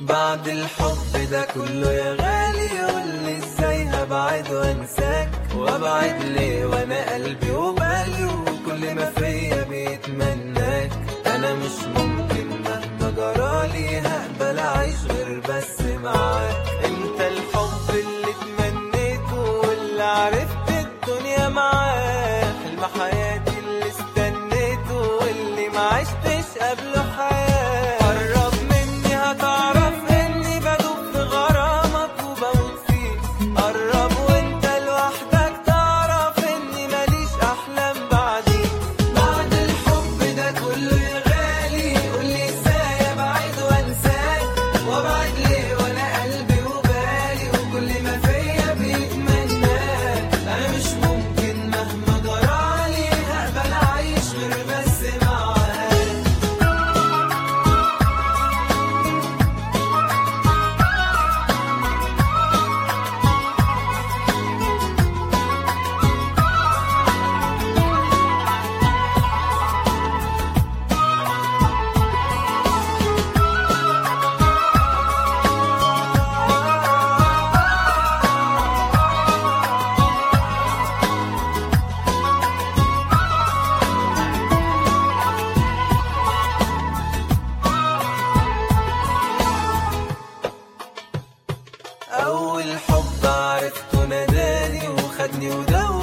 بعد الحب ده كله يا غالي قولي ازاي هبعد وانساك وابعد ليه وانا قلبي وبالي وكل ما فيا بيتمناك انا مش ممكن مهما جرالي هقبل اعيش غير بس معاك انت الحب اللي تمنيته واللي عرفت الدنيا معاه حلم حياتي اللي استنيته واللي ما عشتش قبله حياة قرب مني هتعرف اني بدوب في غرامك وبموت فيك قرب وانت لوحدك تعرف اني ماليش احلام بعديك بعد الحب ده كله يا غالي قولي ازاي ابعد وانساك وابعد ليه وانا قلبي وبالي وكل ما فيا بيتمناك انا مش ممكن مهما جرالي هقبل اعيش غير بس معاك أول حب عرفته ناداني وخدني ودواني